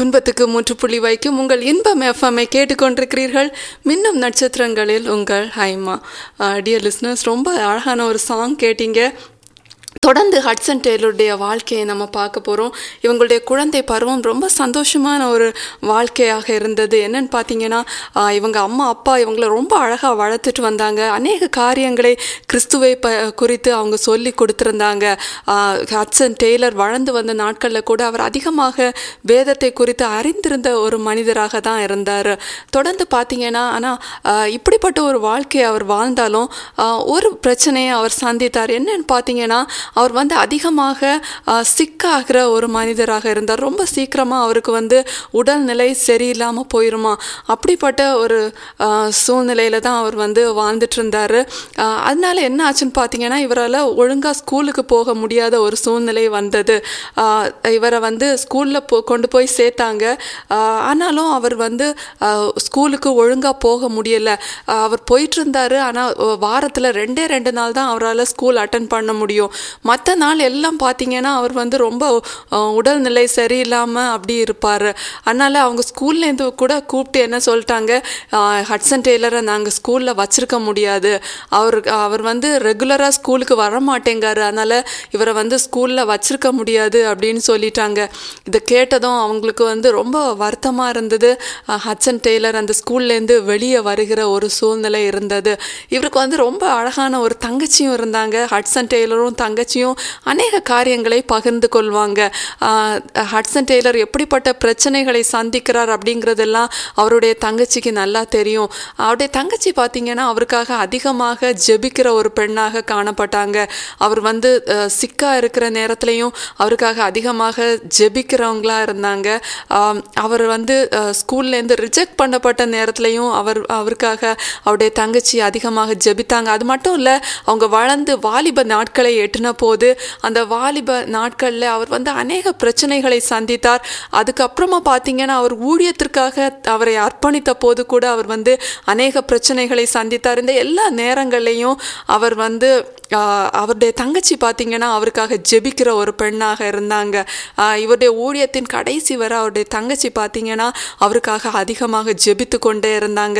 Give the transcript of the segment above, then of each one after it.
துன்பத்துக்கு முற்றுப்புள்ளி வைக்கும் உங்கள் இன்பம் எஃப்எம்ஐ கேட்டுக்கொண்டிருக்கிறீர்கள் மின்னும் நட்சத்திரங்களில் உங்கள் ஹைமா டியர் லிஸ்னர்ஸ் ரொம்ப அழகான ஒரு சாங் கேட்டீங்க தொடர்ந்து ஹட்சன் டெய்லருடைய வாழ்க்கையை நம்ம பார்க்க போகிறோம் இவங்களுடைய குழந்தை பருவம் ரொம்ப சந்தோஷமான ஒரு வாழ்க்கையாக இருந்தது என்னன்னு பார்த்தீங்கன்னா ஆஹ், இவங்க அம்மா அப்பா இவங்கள ரொம்ப அழகாக வளர்த்துட்டு வந்தாங்க அநேக காரியங்களை கிறிஸ்துவை ப குறித்து அவங்க சொல்லி கொடுத்துருந்தாங்க ஆஹ், ஹட்சன் டெய்லர் வளர்ந்து வந்த நாட்களில் கூட அவர் அதிகமாக வேதத்தை குறித்து அறிந்திருந்த ஒரு மனிதராக தான் இருந்தார் தொடர்ந்து பார்த்தீங்கன்னா ஆனால் இப்படிப்பட்ட ஒரு வாழ்க்கையை அவர் வாழ்ந்தாலும் ஆஹ், ஒரு பிரச்சனையை அவர் சந்தித்தார் என்னன்னு பார்த்தீங்கன்னா அவர் வந்து அதிகமாக ஆஹ், சிக்காகிற ஒரு மனிதராக இருந்தார் ரொம்ப சீக்கிரமாக அவருக்கு வந்து உடல்நிலை சரியில்லாமல் போயிருமா அப்படிப்பட்ட ஒரு சூழ்நிலையில் தான் அவர் வந்து வாழ்ந்துட்டு இருந்தார் அதனால என்ன ஆச்சுன்னு பார்த்தீங்கன்னா இவரால் ஒழுங்காக ஸ்கூலுக்கு போக முடியாத ஒரு சூழ்நிலை வந்தது ஆஹ், இவரை வந்து ஸ்கூலில் போ கொண்டு போய் சேர்த்தாங்க ஆஹ், ஆனாலும் அவர் வந்து ஆஹ், ஸ்கூலுக்கு ஒழுங்காக போக முடியலை அவர் போயிட்டு இருந்தார் ஆனால் வாரத்தில் ரெண்டே ரெண்டு நாள் தான் அவரால் ஸ்கூல் அட்டன் பண்ண முடியும் மற்ற நாள் எல்லாம் பார்த்தீங்கன்னா அவர் வந்து ரொம்ப அஹ், உடல்நிலை சரியில்லாமல் அப்படி இருப்பார் அதனால் அவங்க ஸ்கூல்லேருந்து கூட கூப்பிட்டு என்ன சொல்லிட்டாங்க அஹ், ஹட்சன் டெய்லரை நாங்கள் ஸ்கூலில் வச்சிருக்க முடியாது அவர் அவர் வந்து ரெகுலராக ஸ்கூலுக்கு வர மாட்டேங்காரு அதனால் இவரை வந்து ஸ்கூலில் வச்சிருக்க முடியாது அப்படின்னு சொல்லிட்டாங்க இதை கேட்டதும் அவங்களுக்கு வந்து ரொம்ப வருத்தமாக இருந்தது அஹ், ஹட்சன் டெய்லர் அந்த ஸ்கூல்லேருந்து வெளியே வருகிற ஒரு சூழ்நிலை இருந்தது இவருக்கு வந்து ரொம்ப அழகான ஒரு தங்கச்சியும் இருந்தாங்க ஹட்சன் டெய்லரும் தங்கச்சியும் அநேக காரியங்களை பகிர்ந்து கொள்வாங்க ஆஹ், ஹட்சன் டெய்லர் எப்படிப்பட்ட பிரச்சனைகளை சந்திக்கிறார் அப்படிங்கிறதெல்லாம் அவருடைய தங்கச்சிக்கு நல்லா தெரியும் அவருடைய தங்கச்சி பார்த்தீங்கன்னா அவருக்காக அதிகமாக ஜெபிக்கிற ஒரு பெண்ணாக காணப்பட்டாங்க அவர் வந்து அஹ், சிக்கா இருக்கிற நேரத்துலையும் அவருக்காக அதிகமாக ஜெபிக்கிறவங்களா இருந்தாங்க ஆம், அவர் வந்து அஹ், ஸ்கூல்லேருந்து ரிஜெக்ட் பண்ணப்பட்ட நேரத்துலையும் அவர் அவருக்காக அவருடைய தங்கச்சி அதிகமாக ஜெபித்தாங்க அது மட்டும் இல்லை அவங்க வளர்ந்து வாலிப நாட்களை எட்டின போது அந்த வாலிப நாட்களில் அவர் வந்து அநேக பிரச்சனைகளை சந்தித்தார் அதுக்கப்புறமா பார்த்தீங்கன்னா அவர் ஊழியத்திற்காக அவரை அர்ப்பணித்த போது கூட அவர் வந்து அநேக பிரச்சனைகளை சந்தித்தார் இந்த எல்லா நேரங்கள்லையும் அவர் வந்து ஆஹ், அவருடைய தங்கச்சி பார்த்தீங்கன்னா அவருக்காக ஜெபிக்கிற ஒரு பெண்ணாக இருந்தாங்க ஆஹ், இவருடைய ஊழியத்தின் கடைசி வரை அவருடைய தங்கச்சி பார்த்தீங்கன்னா அவருக்காக அதிகமாக ஜெபித்து கொண்டே இருந்தாங்க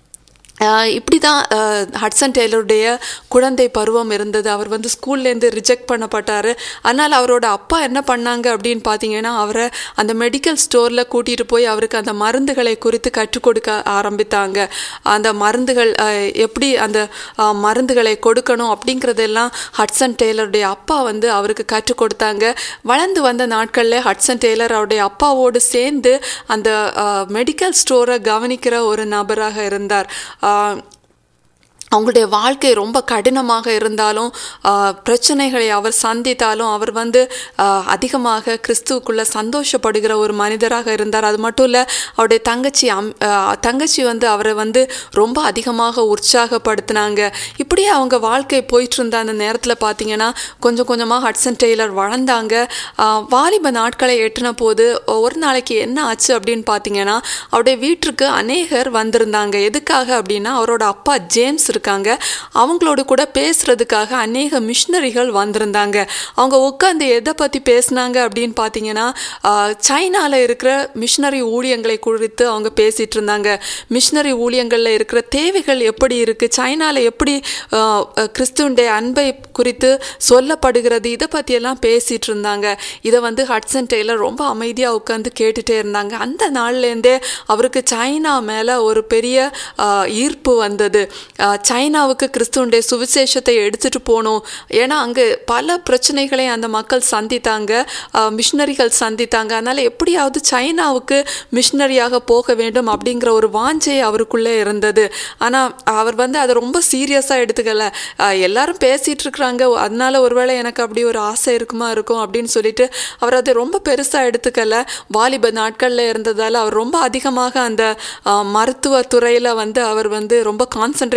ஆஹ் இப்படி தான் ஆஹ் ஹட்சன் டெய்லருடைய குழந்தை பருவம் இருந்தது அவர் வந்து ஸ்கூல்லேருந்து ரிஜெக்ட் பண்ணப்பட்டார் அதனால் அவரோட அப்பா என்ன பண்ணாங்க அப்படின்னு பார்த்தீங்கன்னா அவரை அந்த மெடிக்கல் ஸ்டோரில் கூட்டிகிட்டு போய் அவருக்கு அந்த மருந்துகளை குறித்து கற்றுக் கொடுக்க ஆரம்பித்தாங்க அந்த மருந்துகள் ஆஹ் எப்படி அந்த ஆஹ் மருந்துகளை கொடுக்கணும் அப்படிங்கிறதெல்லாம் ஹட்சன் டெய்லருடைய அப்பா வந்து அவருக்கு கற்றுக் கொடுத்தாங்க வளர்ந்து வந்த நாட்களில் ஹட்சன் டெய்லர் அவருடைய அப்பாவோடு சேர்ந்து அந்த மெடிக்கல் ஸ்டோரை கவனிக்கிற ஒரு நபராக இருந்தார் ஆஹ் அவங்களுடைய வாழ்க்கை ரொம்ப கடினமாக இருந்தாலும் ஆஹ், பிரச்சனைகளை அவர் சந்தித்தாலும் அவர் வந்து ஆஹ், அதிகமாக கிறிஸ்துவுக்குள்ள சந்தோஷப்படுகிற ஒரு மனிதராக இருந்தார் அது மட்டும் இல்லை அவருடைய தங்கச்சி அம் ஆஹ், தங்கச்சி வந்து அவரை வந்து ரொம்ப அதிகமாக உற்சாகப்படுத்தினாங்க இப்படியே அவங்க வாழ்க்கை போயிட்டு இருந்த அந்த நேரத்தில் பார்த்தீங்கன்னா கொஞ்சம் கொஞ்சமாக ஹட்சன் டெய்லர் வளர்ந்தாங்க ஆஹ், வாலிப நாட்களை எட்டின போது ஒரு நாளைக்கு என்ன ஆச்சு அப்படின்னு பார்த்தீங்கன்னா அவருடைய வீட்டிற்கு அநேகர் வந்திருந்தாங்க எதுக்காக அப்படின்னா அவரோட அப்பா ஜேம்ஸ் இருக்காங்க அவங்களோட கூட பேசுறதுக்காக அநேக மிஷினரிகள் வந்திருந்தாங்க அவங்க உட்காந்து எதை பற்றி பேசுனாங்க அப்படின்னு பார்த்தீங்கன்னா ஆஹ், சைனால இருக்கிற மிஷினரி ஊழியங்களை குறித்து அவங்க பேசிட்டு இருந்தாங்க மிஷினரி ஊழியங்களில் இருக்கிற தேவைகள் எப்படி இருக்குது சைனால எப்படி ஆஹ், கிறிஸ்துவனுடைய அன்பை குறித்து சொல்லப்படுகிறது இதை பற்றியெல்லாம் பேசிட்டு இருந்தாங்க இதை வந்து ஹட்சன் டெய்லர் ரொம்ப அமைதியாக உட்காந்து கேட்டுட்டே இருந்தாங்க அந்த நாள்லேருந்தே அவருக்கு சைனா மேலே ஒரு பெரிய ஆஹ், ஈர்ப்பு வந்தது ஆஹ், சைனாவுக்கு கிறிஸ்துவனுடைய சுவிசேஷத்தை எடுத்துட்டு போகணும் ஏன்னா அங்கே பல பிரச்சனைகளை அந்த மக்கள் சந்தித்தாங்க ஆஹ், மிஷினரிகள் சந்தித்தாங்க அதனால் எப்படியாவது சைனாவுக்கு மிஷினரியாக போக வேண்டும் அப்படிங்கிற ஒரு வாஞ்சை அவருக்குள்ளே இருந்தது ஆனால் அவர் வந்து அதை ரொம்ப சீரியஸாக எடுத்துக்கல ஆஹ், எல்லாரும் பேசிகிட்டு இருக்கிறாங்க அதனால ஒருவேளை எனக்கு அப்படி ஒரு ஆசை இருக்குமா இருக்கும் அப்படின்னு சொல்லிட்டு அவர் அதை ரொம்ப பெருசாக எடுத்துக்கல வாலிப நாட்களில் இருந்ததால் அவர் ரொம்ப அதிகமாக அந்த ஆஹ், மருத்துவ துறையில் வந்து அவர் வந்து ரொம்ப கான்சென்ட்ரேட் பண்ணிட்டு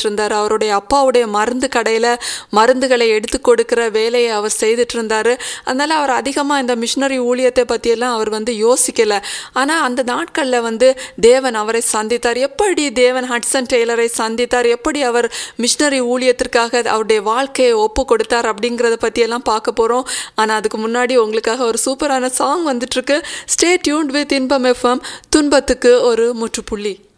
பண்ணிட்டு இருந்தார் அவருடைய அப்பாவுடைய மருந்து கடையில் மருந்துகளை எடுத்து கொடுக்கிற வேலையை அவர் செய்துட்டு இருந்தார் அதனால் அவர் அதிகமாக இந்த மிஷினரி ஊழியத்தை பற்றியெல்லாம் அவர் வந்து யோசிக்கலை ஆனால் அந்த நாட்களில் வந்து தேவன் அவரை சந்தித்தார் எப்படி தேவன் ஹட்சன் டெய்லரை சந்தித்தார் எப்படி அவர் மிஷினரி ஊழியத்திற்காக அவருடைய வாழ்க்கையை ஒப்பு கொடுத்தார் அப்படிங்கிறத பற்றியெல்லாம் பார்க்க போகிறோம் ஆனால் அதுக்கு முன்னாடி உங்களுக்காக ஒரு சூப்பரான சாங் வந்துட்டுருக்கு stay tuned with Inbam FM துன்பத்துக்கு ஒரு முற்றுப்புள்ளி